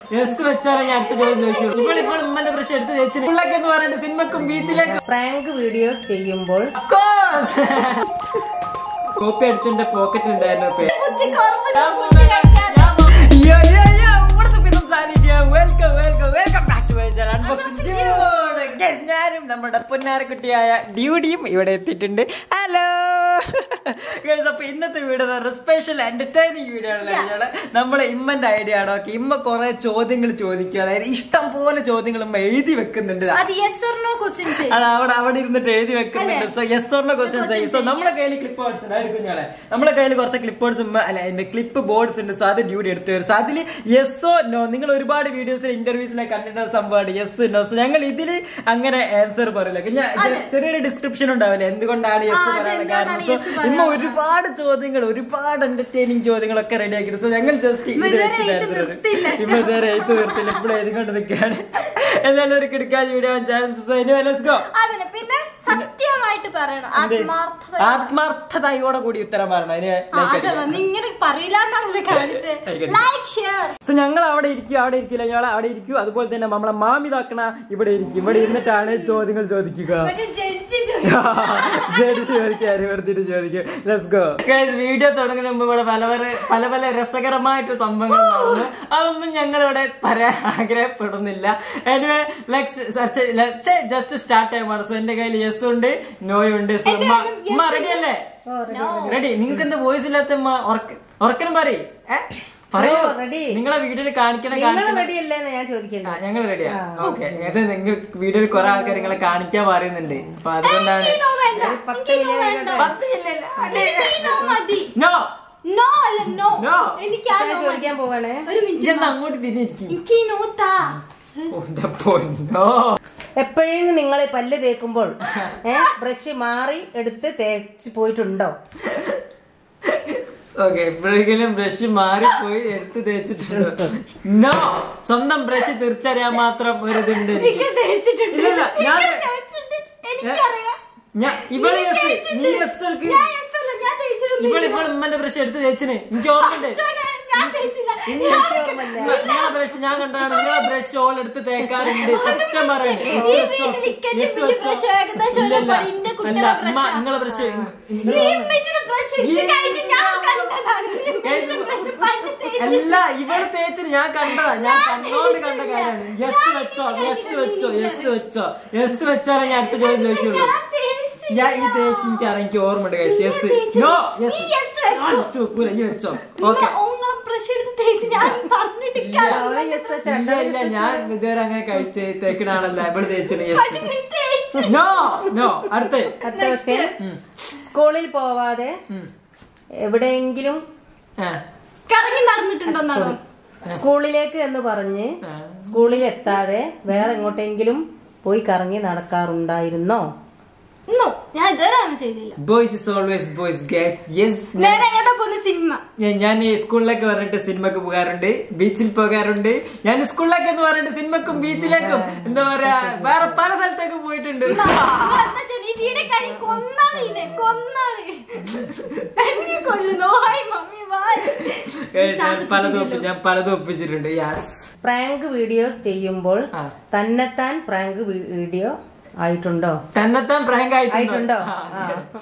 S വെച്ചാലേ ഞാൻ അടുത്ത ചോദ്യം ചോദിക്കുള്ളൂ ഇപ്പോൾ ഇപ്പോൾ ഉമ്മന്റെ പ്രശ്നം എടുത്ത് വെച്ചു പിള്ളേക്ക് എന്ന് പറഞ്ഞിട്ട് സിനിമക്കും ബീച്ചിലേക്കും പ്രാങ്ക് വീഡിയോസ് ചെയ്യുമ്പോൾ കോപ്പി അടിച്ചെന്റെ പോക്കറ്റ് ഉണ്ടായിരുന്നു പേ ബുദ്ധി കുറവ് ഞാൻ ബുദ്ധി കഴിക്കാൻ. Yo, yo, yo, what's up, it's Sally here. Welcome, welcome, welcome back to my channel. Unboxing Dude. Guys, ഞാനും നമ്മുടെ പൊന്നാരക്കുട്ടിയായ ഡ്യൂഡിയും ഇവിടെ എത്തിയിട്ടുണ്ട് ഹലോ ഗൈസ് അപ്പൊ ഇന്നത്തെ വീഡിയോ എന്ന് പറഞ്ഞാൽ സ്പെഷ്യൽ എന്റർടൈനിങ് വീഡിയോ ആണ് നമ്മളെ ഇമ്മന്റെ ഐഡിയ ആണ് ഓക്കെ ഇമ്മ കുറെ ചോദ്യങ്ങൾ ചോദിക്കുക അതായത് ഇഷ്ടം പോലെ ചോദ്യങ്ങൾ ഇമ്മ എഴുതി വെക്കുന്നുണ്ട് അത് യെസ് ഓർ നോ ക്വസ്റ്റ്യൻസ് അത് അവിടെ അവിടെ ഇരുന്നിട്ട് എഴുതി വെക്കുന്നുണ്ട് so yes or no questions so നമ്മുടെ കയ്യിൽ ക്ലിപ്പ് ബോർഡ്സ് ഉണ്ട് ആയിരിക്കും ഞങ്ങളെ നമ്മുടെ കയ്യിൽ കുറച്ച് ക്ലിപ്പ് ബോർഡ്സ് അല്ല ക്ലിപ്പ് ബോർഡ്സ് ഉണ്ട് സോ അത് ഡ്യൂട്ടി എടുത്തു വരും സോ അതിൽ യെസ്സോ നോ നിങ്ങൾ ഒരുപാട് വീഡിയോസിൽ ഇന്റർവ്യൂസിലൊക്കെ കണ്ടിട്ടുള്ള സംഭവമാണ് യെസ് നോ സോ ഞങ്ങൾ ഇതിൽ അങ്ങനെ ആൻസർ പറയില്ല ഞാൻ ചെറിയൊരു ഡിസ്ക്രിപ്ഷൻ ഉണ്ടാവില്ല എന്തുകൊണ്ടാണ് യെസ് പറയാനുള്ള കാരണം സോ ഇമ്മ ഒരുപാട് ചോദ്യങ്ങൾ ഒരുപാട് എന്റർടൈനിങ് ചോദ്യങ്ങളൊക്കെ റെഡി ആക്കിയിട്ട് സോ ഞങ്ങൾ ജസ്റ്റ് ഇത് ഇതുവരെ വെച്ചിട്ട് എഴുത്ത് answer തരും. നിർത്തിയില്ല. ഇമ്മ ഇതുവരെ എഴുത്ത് തീർത്തില്ല ഇപ്പോഴും എഴുതിക്കൊണ്ട് നിൽക്കുകയാണ് എന്നാലും ഒരു കിടക്കാതെ വീഡിയോ ചാൻസ് സോ ഇനി ലെറ്റ്സ് ഗോ അതിന് പിന്നെ സത്യമായിട്ട് പറയണം ആത്മാർത്ഥത ആത്മാർത്ഥതയോടെ കൂടി ഉത്തരം പറയണം അതിന് ആ, like അതെ അടിക്കണം. ഇങ്ങനെ പറയില്ലാന്നാണല്ലോ കാണിച്ച് ആയിക്കോട്ടെ. ലൈക്ക് ഷെയർ So ഞങ്ങൾ അവിടെ ഇരിക്കും അവിടെ ഇരിക്കില്ല ഞങ്ങൾ അവിടെ ഇരിക്കും അതുപോലെ തന്നെ നമ്മളെ മാമിതാക്കണ ഇവിടെ ഇരിക്കും ഇവിടെ ഇരുന്നിട്ടാണ് ചോദ്യങ്ങൾ ചോദിക്കുക മറ്റേ ജഡ്ജി ജഡ്ജി ചോദിക്കുക വെറുതെ ചോദിക്കും ലെറ്റ്സ് ഗോ വീഡിയോ തുടങ്ങുന്ന മുമ്പ് ഇവിടെ പല പല പല പല രസകരമായിട്ട് സംഭവങ്ങൾ നടന്നു അതൊന്നും ഞങ്ങൾ ഇവിടെ പറയാൻ ആഗ്രഹപ്പെടുന്നില്ല എനിവേ ജസ്റ്റ് സ്റ്റാർട്ട് ചെയ്യാൻ സോ എന്റെ കയ്യിൽ യെസ് ഉണ്ട് നോയും ഉണ്ട് സോ എന്റെ കയ്യിലും yes ഉമ്മ റെഡി അല്ലേ റെഡി നിങ്ങൾക്ക് എന്താ വോയിസ് ഇല്ലാത്ത ഉമ്മ ഉറക്ക- ഉറക്കനും പറയേ പറയൂ ഓ, ready. നിങ്ങളെ വീഡിയോയിൽ കാണിക്കണ നിങ്ങൾ കാണിക്കണ റെഡിയല്ലേന്ന് ഞാൻ ചോദിക്കുന്നത് ഞങ്ങൾ റെഡിയാ ഓക്കെ അത് നിങ്ങൾ വീഡിയോയിൽ കുറെ ആൾക്കാർ നിങ്ങളെ കാണിക്കാൻ പറയുന്നുണ്ട് അപ്പൊ അതുകൊണ്ടാണ് നോ വേണ്ട പത്ത് എനിക്ക് no മില്യൺ വേണ്ട പത്ത് മില്യൺ എനിക്ക് no മതി നോ നോ അല്ല നോ No. എനിക്ക് ആ ഞാൻ no മതി. ചോദിക്കാൻ പോവാണ് ഒരു മിനിറ്റ് ഇന്ന് അങ്ങോട്ട് തിരിഞ്ഞിരിക്കും എനിക്ക് നോ താ പൊന്നോ എപ്പോഴെങ്കിലും നിങ്ങൾ പല്ല് തേക്കുമ്പോൾ ഏ ബ്രഷ് മാറി എടുത്ത് തേച്ച് പോയിട്ടുണ്ടോ ഓക്കെ എപ്പോഴെങ്കിലും ബ്രഷ് മാറിപ്പോയി എടുത്ത് തേച്ചിട്ടുണ്ടോ നോ സ്വന്തം ബ്രഷ് തിരിച്ചറിയാൻ മാത്രം ഒരു ഇതുണ്ട് എനിക്ക്. എനിക്ക് തേച്ചിട്ടുണ്ട് ഇല്ലില്ല, ഞാൻ- എനിക്ക് തേച്ചിട്ടുണ്ട്. എനിക്കറിയാം ഞാൻ ഇവള് എനിക്ക് yes, തേച്ചിട്ടുണ്ട്. നീ yes എടുക്ക്. ഞാൻ yes അല്ല, ഞാൻ തേച്ചിട്ടുണ്ട്. ഇവൾ ഇപ്പോൾ ഉമ്മന്റെ ബ്രഷ് എടുത്ത് തേച്ചിന് എനിക്ക് ഓർമ്മയുണ്ട് ഞാൻ- ഞാൻ തേച്ചില്ല. ഇനി ഞാൻ- എനിക്ക് ഓർമ്മയില്ല. നിങ്ങളെ ബ്രഷ് ഞാൻ കണ്ടാണ് നിങ്ങളെ ബ്രഷ് ഓൾ എടുത്ത് തേക്കാറുണ്ട് സത്യം പറയണേ ഈ വീട്ടിൽ ഇക്കന്റെ പിന്നെ brush ഏകദേശം ഒരു പതിന്റെ കുട്ടിയുടെ brush ആ. നിങ്ങളെ ബ്രഷ് നീ ഉമ്മച്ചിയുടെ brush ഇത് കഴിച്ച് ഞാൻ കണ്ടതാണ്. നീ ഉമ്മച്ചിയുടെ brush പല്ല് തേച്ച് അല്ല ഇവള് തേച്ചിന് ഞാൻ കണ്ടതാ ഞാൻ കണ്ടോണ്ട് കണ്ട കാര്യമാണ് യെസ് വെച്ചോ യെസ് വെച്ചോ യെസ് വെച്ചോ യെസ് വെച്ചാലേ ഞാൻ അടുത്ത ചോദ്യം ചോദിക്കുള്ളൂ ഞാൻ തേച്ച് ഞാൻ ഈ തേച്ച് എനിക്ക് അറിയാം എനിക്ക് ഓർമ്മയുണ്ട് guys. യെസ് തേച്ചില്ല. നോ നീ യെസ് yes വെച്ചോ. വെക്കൂല ഈ വെച്ചോ ഓക്കെ ഓങ്ങളെ brush എടുത്ത് തേച്ച് ഞാൻ പറഞ്ഞിട്ടില്ല അവൻ yes വെച്ച ഇല്ല ഇല്ല ഞാൻ ഇതുവരെ അങ്ങനെ കഴിച്ച് തേക്കണാണല്ലോ ഇവള് തേച്ചിന് പക്ഷെ യെസ് നീ തേച്ച് നോ നോ അടുത്ത അടുത്ത ക്വസ്റ്റ്യൻ സ്കൂളിൽ പോവാതെ എവിടെയെങ്കിലും ആ കറങ്ങി നടന്നിട്ടുണ്ടോ എന്നാണോ സ്കൂളിലേക്ക് എന്ന് പറഞ്ഞ് ആ. സ്കൂളിൽ എത്താതെ വേറെ എങ്ങോട്ടെങ്കിലും പോയി കറങ്ങി നടക്കാറുണ്ടായിരുന്നോ നോ ഞാൻ ഇതുവരെ അങ്ങനെ ചെയ്തില്ല boys is always boys guys yes നേരെ എങ്ങോട്ടാ പോകുന്ന സിനിമ ഞാൻ- ഞാൻ ഈ സ്കൂളിലേക്ക് പറഞ്ഞിട്ട് സിനിമക്ക് പോകാറുണ്ട് ബീച്ചിൽ പോകാറുണ്ട് ഞാൻ സ്കൂളിലേക്ക് എന്ന് പറഞ്ഞിട്ട് സിനിമക്കും ബീച്ചിലേക്കും എന്താ പറയാ വേറെ പല സ്ഥലത്തേക്കും പോയിട്ടുണ്ട് ഈ വീടെ കൈ കൊന്നാണ് ഇതിനെ കൊന്നാണ് എന്നെ കൊല്ലുന്നു ഹായ് മമ്മി വായ് Guys, ഞാൻ പലതും ഒപ്പി- ഞാൻ പലതും ഒപ്പിച്ചിട്ടുണ്ട് യാസ് പ്രാങ്ക് വീഡിയോസ് ചെയ്യുമ്പോൾ ആ. തന്നെത്താൻ പ്രാങ്ക് വീഡിയോ ആയിട്ടുണ്ടോ തന്നെത്താൻ പ്രാങ്ക് ആയിട്ടുണ്ടോ? ആ.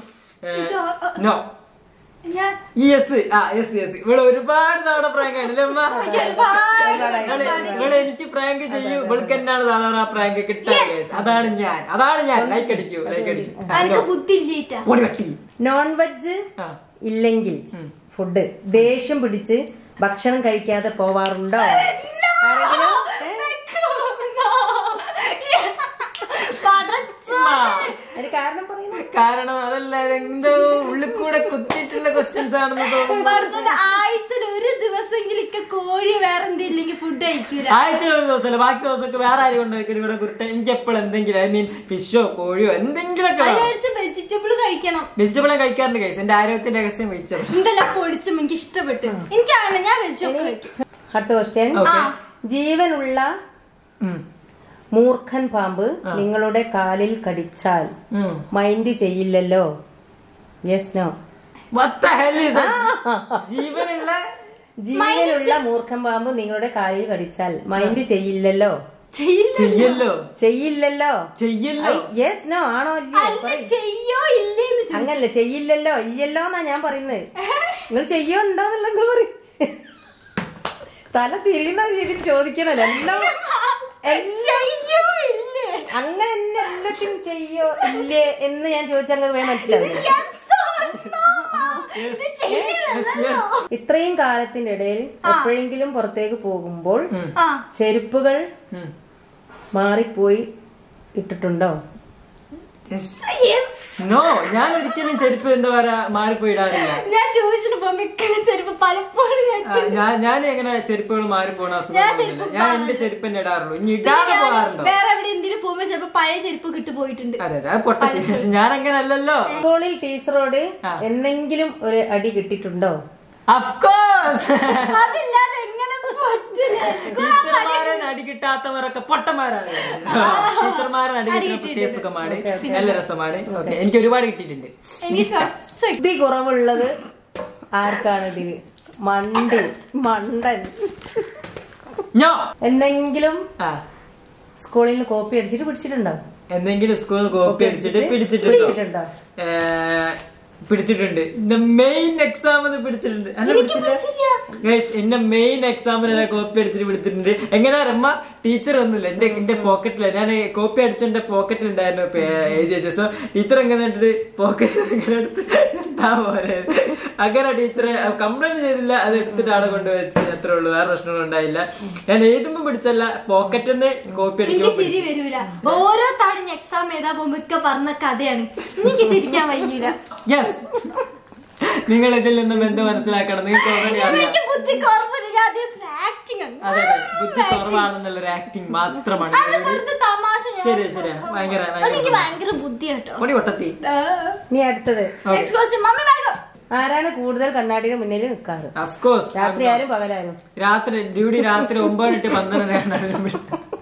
നോ ഞാൻ യെസ് ആ യെസ് യെസ് ഇവിടെ ഒരുപാട് തവണ പ്രാങ്ക് ആയിട്ടില്ലേ അമ്മ ഒരുപാട് ഇവള് ഇവള് എനിക്ക് പ്രാങ്ക് ചെയ്യും ഇവൾക്ക് തന്നെയാണ് സാധാരണ പ്രാങ്ക് കിട്ടാൻ guys. അതാണ് ഞാൻ അതാണ് ഞാൻ ലൈക്ക് അടിക്കൂ ലൈക്ക് അടിക്കൂ എനിക്ക് ബുദ്ധി ഇല്ലേറ്റാ പൊടി പറ്റി നോൺ വെജ് ആ ഇല്ലെങ്കിൽ ഫുഡ് ദേഷ്യം പിടിച്ച് ഭക്ഷണം കഴിക്കാതെ പോവാറുണ്ടോ ആരെങ്കിലും? ഏ? അതിന് കാരണം പറയുന്നു കാരണം അതല്ല എന്തോ ഉള്ളിൽ കൂടെ കുത്തിയിട്ടുള്ള ക്വസ്റ്റ്യൻസ് ആണെന്ന് തോന്നുന്നു ആഴ്ചയിൽ ഒരു ദിവസമെങ്കിലും ഇക്ക കോഴി വേറെ എന്തെങ്കിലും ഫുഡ് കഴിക്കൂല ആഴ്ച ഒരു ദിവസമല്ല ബാക്കി ദിവസമൊക്കെ വേറെ ആരും കൊണ്ടുപോയി ഇവിടെ കുരുട്ടെ എനിക്ക് എപ്പോഴും എന്തെങ്കിലും ഐ മീൻ ഫിഷോ കോഴിയോ എന്തെങ്കിലുമൊക്കെ ആഴ്ച വെജിറ്റബിൾ കഴിക്കണം വെജിറ്റബിൾ കഴിക്കാറുണ്ട് കഴിച്ചു എന്റെ ആരോഗ്യത്തിന്റെ രഹസ്യം വെജിറ്റബിൾ എന്തെല്ലാം പൊടിച്ചും എനിക്ക് ഇഷ്ടപ്പെട്ടു എനിക്ക് അങ്ങനെ ഞാൻ വെജൊക്കെ കഴിക്കും അടുത്ത ക്വസ്റ്റ്യൻ ഓക്കെ ജീവനുള്ള മൂർഖൻ പാമ്പ് നിങ്ങളുടെ കാലിൽ കടിച്ചാൽ മൈൻഡ് ചെയ്യില്ലല്ലോ യെസ് നോ ജീവനുള്ള ജീവനുള്ള മൂർഖം പാമ്പ് നിങ്ങളുടെ കാലിൽ കടിച്ചാൽ മൈൻഡ് ചെയ്യില്ലല്ലോ ചെയ്യില്ല ചെയ്യല്ലോ ചെയ്യില്ലല്ലോ ചെയ്യല്ലോ യെസ് നോ ആണോ ഇല്ലയോ അല്ല പറയ്. ചെയ്യോ ഇല്ലേന്ന് ചോദിച്ചു അങ്ങനല്ല ചെയ്യില്ലല്ലോ ഇല്ലല്ലോ എന്നാ ഞാൻ പറയുന്നത് നിങ്ങൾ ചെയ്യോ ഉണ്ടോ എന്നുള്ള നിങ്ങൾ പറയും തല തിരിയുന്ന രീതിയിൽ ചോദിക്കണല്ലോ എല്ലാം ചെയ്യോ ഇല്ലേ അങ്ങനെ തന്നെ എല്ലാത്തിനും ചെയ്യോ ഇല്ലേ എന്ന് ഞാൻ ചോദിച്ചാൽ അങ്ങനെ വേഗം മനസ്സിലാവില്ല Yes or no? ഇത് ചെയ്യില്ലല്ലോ. ഇത്രയും കാലത്തിന്റെ ഇടയിൽ എപ്പോഴെങ്കിലും പുറത്തേക്ക് പോകുമ്പോൾ ആ ചെരുപ്പുകൾ ഉം. മാറിപ്പോയി ഇട്ടിട്ടുണ്ടോ Yes. നോ ഞാൻ ഒരിക്കലും ചെരുപ്പ് എന്താ പറയാ മാറിപ്പോയി ഇടാറില്ല ഞാൻ ട്യൂഷന് പോകുമ്പോ ഇക്കനെ ചെരുപ്പ് പലപ്പോഴും ഞാൻ ആ, ഞാൻ ഞാൻ എങ്ങനെ ചെരുപ്പുകൾ മാറിപ്പോണ ഞാൻ അസുഖം ചെരുപ്പ് ഞാൻ എന്റെ ചെരുപ്പ് തന്നെ ഇടാറുള്ളൂ ഇനി പിന്നെ ഇടാതെ ഞാൻ പോകാറുണ്ടോ വേറെ എവിടെ എന്തിനു പോകുമ്പോ ചിലപ്പോ പഴയ ചെരുപ്പ് കിട്ടു പോയിട്ടുണ്ട് അതെ അതെ അത് പൊട്ടത്തി പക്ഷെ ഞാൻ അങ്ങനെ അല്ലല്ലോ സ്കൂളിൽ ടീച്ചറോട് ആ. എന്തെങ്കിലും ഒരു അടി കിട്ടിയിട്ടുണ്ടോ അഫ്കോഴ്സ് അതില്ലാതെ എങ്ങനെ പറ്റില്ല ടീച്ചർമാരെ നടി കിട്ടാത്തവരൊക്കെ പൊട്ടന്മാരാണ് ടീച്ചർമാരെ നടി കിട്ടുന്ന പ്രത്യേക സുഖമാണ് നല്ല രസമാണ് ഓക്കെ എനിക്ക് ഒരുപാട് കിട്ടിയിട്ടുണ്ട് എനിക്ക് കുറച്ച് ബുദ്ധി കുറവുള്ളത് ആർക്കാണ് ഇതില് മണ്ടി മണ്ടൻ ഞോ എന്തെങ്കിലും ആ സ്കൂളിൽ നിന്ന് കോപ്പി അടിച്ചിട്ട് പിടിച്ചിട്ടുണ്ടോ എന്തെങ്കിലും സ്കൂളിൽ കോപ്പി അടിച്ചിട്ട് പിടിച്ചിട്ടുണ്ടോ പിടിച്ചിട്ടുണ്ടോ ഏ, പിടിച്ചിട്ടുണ്ട് എന്റെ മെയിൻ എക്സാമിന് പിടിച്ചിട്ടുണ്ട് അല്ല പിടിച്ചില്ല Guys, എന്റെ മെയിൻ എക്സാമിന് ഞാൻ കോപ്പി അടിച്ചിട്ട് പിടിച്ചിട്ടുണ്ട് എങ്ങനെയാ രമ്മ ടീച്ചർ ഒന്നുമില്ല എന്റെ എന്റെ പോക്കറ്റില് ഞാൻ കോപ്പി അടിച്ച എന്റെ പോക്കറ്റിൽ ഉണ്ടായിരുന്നു പേ- എഴുതി വെച്ചത് സോ ടീച്ചർ എങ്ങനെ ഇട്ടിട്ട് പോക്കറ്റിൽ ഇങ്ങനെ എടുത്ത് എന്താ പോലെ അങ്ങനെ ടീച്ചർ കംപ്ലൈന്റ് ചെയ്തില്ല അത് എടുത്തിട്ടാണ് കൊണ്ടുവച്ച് അത്രേ ഉള്ളൂ വേറെ പ്രശ്നങ്ങളും ഉണ്ടായില്ല ഞാൻ എഴുതുമ്പോ പിടിച്ചല്ല പോക്കറ്റിൽ നിന്ന് കോപ്പി എനിക്ക് അടിക്കുമ്പോ ശരി വരൂല ഓരോ തവണ എക്സാം എഴുതാ പോകുമ്പോ ഇക്ക പറഞ്ഞ കഥയാണ് എനിക്ക് ചിരിക്കാൻ വയ്യൂല യെസ് നിങ്ങൾ ഇതിൽ നിന്നും എന്ത് മനസ്സിലാക്കണം നിങ്ങൾക്ക് ഓൾറെഡി അറിയാം എനിക്ക് ബുദ്ധി കുറവില്ല ഞാൻ അതേ ആക്ടിങ് ആണ് അതെ അതെ ബുദ്ധി കുറവാണെന്നുള്ളൊരു ആക്ടിങ് മാത്രമാണ് അത് വെറുതെ തമാശ ഞാൻ- ശരി ശരി ഭയങ്കര പക്ഷെ എനിക്ക് ഭയങ്കര ഭയങ്കര ബുദ്ധി കേട്ടോ പൊടി പൊട്ടത്തി ഇനി അടുത്തത് നെക്സ്റ്റ് ക്വസ്റ്റ്യൻ മമ്മി വേഗം ആരാണ് കൂടുതൽ കണ്ണാടിയുടെ മുന്നിൽ നിൽക്കാറ് അഫ്കോഴ്സ് രാത്രി ആരും പകലാരും രാത്രി ഡ്യൂട്ടി രാത്രി ഒമ്പത് ടു പന്ത്രണ്ട് കണ്ണാടി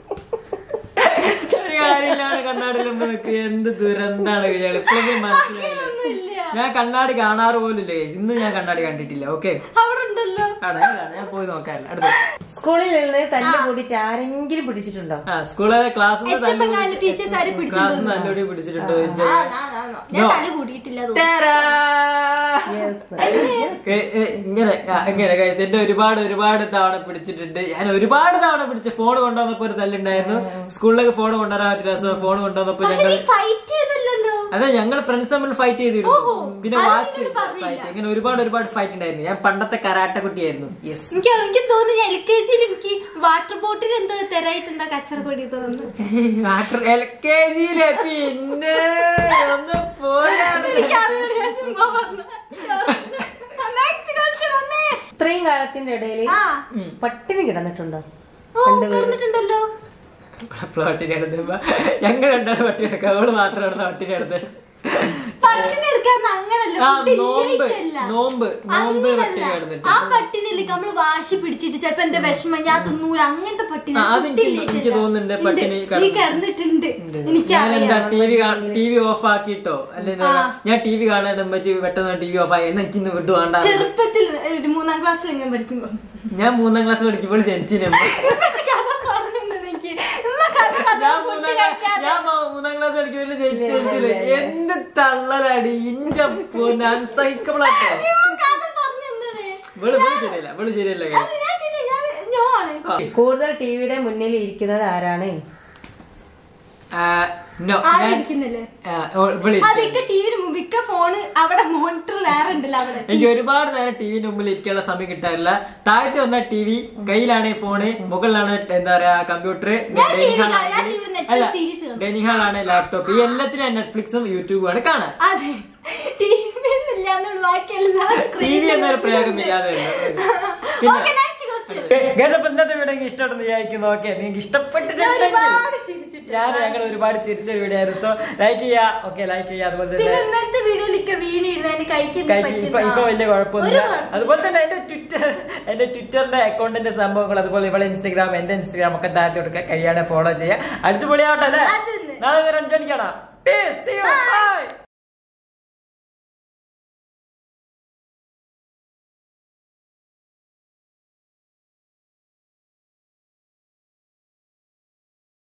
ഒരു കാര്യമില്ലാണ് കണ്ണാടിയിൽ മുമ്പ് നിൽക്കുക എന്ത് ദുരന്താണ് ഇയാൾ ഇപ്പോഴും മനസ്സിലായില്ല ഇല്ല ഞാൻ കണ്ണാടി കാണാറ് പോലും ഇല്ല guys. ഇന്ന് ഞാൻ കണ്ണാടി കണ്ടിട്ടില്ല ഓക്കെ അവിടെ ഉണ്ടല്ലോ ആണ് ആണ്. ഞാൻ പോയി നോക്കാറില്ല അടുത്ത സ്കൂളിൽ നിന്ന് തല്ല് കൂടിയിട്ട് ആരെങ്കിലും പിടിച്ചിട്ടുണ്ടോ ആ സ്കൂളിലെ ക്ലാസ് എച്ചപ്പം ഞാൻ ടീച്ചേഴ്സ് ആരും ക്ലാസ് പിടിച്ചിട്ടുണ്ടോ നല്ലോടി പിടിച്ചിട്ടുണ്ടോ ആ, നാ, നാ, നാ. ഞാൻ തല കൂടിയിട്ടില്ല തോന്നുന്നു. ടാരാ! Yes. ഏ, ഏ, ഇങ്ങനെ ആ, ഇങ്ങനെ guys, എന്റെ ഒരുപാട് ഒരുപാട് തവണ പിടിച്ചിട്ടുണ്ട് ഞാൻ ഒരുപാട് തവണ പിടിച്ച് ഫോൺ കൊണ്ടുവന്നപ്പോ ഒരു തല്ലുണ്ടായിരുന്നു സ്കൂളിലേക്ക് ഫോൺ കൊണ്ടുവരാൻ പറ്റില്ല സോ ഫോൺ കൊണ്ടുവന്നപ്പോ പക്ഷെ ഞങ്ങൾ നീ ഫൈറ്റ് ചെയ്തല്ലോ അതെ ഞങ്ങൾ ഫ്രണ്ട്സ് തമ്മിൽ ഫൈറ്റ് ചെയ്തിരുന്നു പിന്നെ അത് വാച്ച് നിന്നോട് പറഞ്ഞില്ല. ഫൈറ്റ് ഇങ്ങനെ ഒരുപാട് ഒരുപാട് ഫൈറ്റ് ഉണ്ടായിരുന്നു ഞാൻ പണ്ടത്തെ കരാട്ട കുട്ടിയായിരുന്നു യെസ് എനിക്ക് എനിക്ക് തോന്നുന്നു എൽ കെ ജിയിൽ എനിക്ക് വാട്ടർ ബോട്ടിൽ എന്തോ തരായിട്ട് എന്താ കച്ചറ കൊടി തോന്നുന്നു വാട്ടർ എൽ കെ ജിയിലെ പിന്നെ ഒന്ന് പോയാണ് എനിക്ക് അറിയില്ല ഞാൻ ചുമ്മാ പറഞ്ഞു നെക്സ്റ്റ് ക്വസ്റ്റ്യൻ വന്നേ ഇത്രയും കാലത്തിന്റെ ഇടയിൽ ആ പട്ടിണി കിടന്നിട്ടുണ്ടോ ഓ കിടന്നിട്ടുണ്ടല്ലോ പട്ടിനെ എടുത്തപ്പോ ഞങ്ങൾ രണ്ടാളും പട്ടിണി എടുക്കാം അവള് മാത്രമാണ് പട്ടിണി എടുത്തത് പട്ടിണി എടുക്കാൻ അങ്ങനല്ല ആ, ഫുഡ് നോമ്പ്, ഇല്ലായിട്ടല്ല. നോമ്പ്, നോമ്പ് അങ്ങനല്ല. പട്ടിണി കിടന്നിട്ട്. ആ പട്ടിണില്ലേ നമ്മള് വാശി പിടിച്ചിട്ട് ചിലപ്പോ എന്താ വിഷമം ഞാൻ തിന്നൂല അങ്ങനത്തെ പട്ടിണി ആ, അത് ഫുഡ് എനിക്ക് ഇല്ലായിട്ടല്ല. എനിക്ക് തോന്നുന്നുണ്ട് ഉണ്ട്. പട്ടിണി നീ കിടന്ന്- കിടന്നിട്ടുണ്ട് ഞാൻ എന്താ എനിക്കറിയാം T V T V off ആക്കിട്ടോ അല്ലെങ്കിൽ ഞാൻ ടി വി കാണാൻ വെച്ച് പെട്ടെന്ന് ടി വി ഓഫ് ആയി എന്നാ എനിക്കിന്ന് വിട്ടു വേണ്ട ചെറുപ്പത്തിൽ ഒരു മൂന്നാം ക്ലാസ്സിൽ ഞാൻ പഠിക്കുമ്പോ ഞാൻ മൂന്നാം ക്ലാസ് പഠിക്കുമ്പോൾ ജനിച്ചിന് ഉമ്മച്ചി കഥ പറഞ്ഞു തന്നത് എനിക്ക്. ഉമ്മ കഥ കഥ ഞാൻ ഫുഡ് മൂന്നാം ക്ലാസ് കഴിക്കാതെ. ഞാൻ മൂ- മൂന്നാം ക്ലാസ് പഠിക്കുമ്പോൾ ജനിച്ചില്ല എന്ത് തള്ളലടി ഇന്റെ അൺസൈക്കബിൾ ആട്ടോ ഉമ്മ കഥ പറഞ്ഞു തന്നത്. ഇവള് ഇവള് ശരിയല്ല ഇവള് ശരിയല്ല guys. അത് ഞാൻ ശരി, ഞാൻ- ഞാനാണ്. ആ. കൂടുതൽ ടിവിയുടെ മുന്നിൽ ഇരിക്കുന്നത് ആരാണ് ആ, no, ആരും ഞാൻ- ഇരിക്കുന്നില്ലേ? ആ, ഓ, ഇവള് അതൊക്കെ ടിവിന് മുമ്പ് ഇക്ക ഫോണ് അവിടെ മോണിറ്റർ വേറെ ഉണ്ടല്ലോ അവിടെ എനിക്ക് ഒരുപാട് നേരം ടിവിന്റെ മുമ്പിൽ ഇരിക്കാനുള്ള സമയം കിട്ടാറില്ല താഴത്തെ വന്ന ടി വി കയ്യിലാണ് ഫോണ് മുകളിലാണ് എന്താ പറയാ കമ്പ്യൂട്ടർ ഞാൻ TV കാണാം. ഞാൻ TV Netflix series കാണും. ഡെനിഹാൾ ആണ് ലാപ്ടോപ്പ് ഈ എല്ലാത്തിനും നെറ്റ്ഫ്ലിക്സും യൂട്യൂബും ആണ് കാണാൻ അതെ ടി വി ഇല്ലാന്നുള്ള ബാക്കി എല്ലാ ടി വി എന്നൊരു പ്രയോഗമില്ലാതെ ഓക്കെ നെക്സ്റ്റ് ക്വസ്റ്റ്യൻ ഗതപ്പ് ഇന്നത്തെ വീഡിയോ എനിക്ക് ഇഷ്ടപ്പെടുന്ന വിചാരിക്കുന്നു ഓക്കെ നിങ്ങൾക്ക് ഇഷ്ടപ്പെട്ടിട്ടുണ്ടെങ്കിൽ ഒരുപാട് ചിരിച്ചിട്ട് ഞാൻ ഞങ്ങൾ ഒരുപാട് ചിരിച്ച വീഡിയോ ആയിരുന്നു സോ ലൈക്ക് ചെയ്യാ ഓക്കെ ലൈക്ക് ചെയ്യാ അതുപോലെ പിന്നെ തന്നെ ഇന്നത്തെ വീഡിയോയിലൊക്കെ വീണിരുന്നു അതിന് കഴിക്കുന്ന കഴിക്കും ഇപ്പൊ ഇപ്പൊ വലിയ കുഴപ്പമൊന്നുമില്ല അതുപോലെ തന്നെ എന്റെ ട്വിറ്റർ എന്റെ ട്വിറ്ററിന്റെ അക്കൗണ്ടിന്റെ സംഭവങ്ങൾ അതുപോലെ ഇവിടെ ഇൻസ്റ്റാഗ്രാം എന്റെ ഇൻസ്റ്റാഗ്രാം ഒക്കെ താഴ്ത്തി കൊടുക്കുക കഴിയാതെ ഫോളോ ചെയ്യാം അടിച്ചുപൊളിയാവട്ടെ അല്ലേ അതന്നെ. നാളെ നേരം അഞ്ചു മണിക്കാണോ Peace, see you, bye.